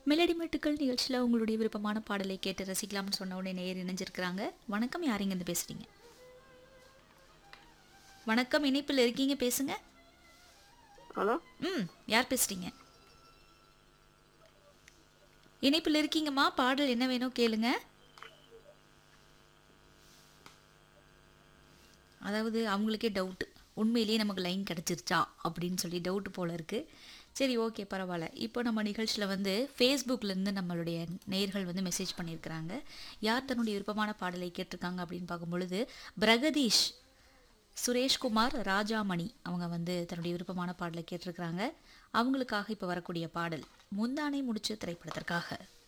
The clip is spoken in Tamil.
மெலடி மெட்டுக்கள் நிகழ்ச்சியில் உங்களுடைய விருப்பமான பாடலை கேட்டு ரசிக்கலாம்னு சொன்ன உடனே நேர் இணைஞ்சிருக்கிறாங்க வணக்கம் யாரிங்க இருந்து பேசுறீங்க வணக்கம் இணைப்பில் இருக்கீங்க பேசுங்க ஹலோ ம் யார் பேசுறீங்க இணைப்பில் இருக்கீங்கம்மா பாடல் என்ன வேணும் கேளுங்க அதாவது அவங்களுக்கே டவுட்டு உண்மையிலேயே நமக்கு லைன் கிடச்சிருச்சா அப்படின்னு சொல்லி டவுட்டு போல இருக்குது சரி ஓகே பரவாயில்ல இப்போ நம்ம நிகழ்ச்சியில் வந்து ஃபேஸ்புக்லேருந்து நம்மளுடைய நேயர்கள் வந்து மெசேஜ் பண்ணியிருக்கிறாங்க யார் தன்னுடைய விருப்பமான பாடலை கேட்டிருக்காங்க அப்படின்னு பார்க்கும் பொழுது பிரகதீஷ் சுரேஷ்குமார் ராஜாமணி அவங்க வந்து தன்னுடைய விருப்பமான பாடலை கேட்டிருக்கிறாங்க அவங்களுக்காக இப்போ வரக்கூடிய பாடல் முந்தானை முடிச்சு திரைப்படத்திற்காக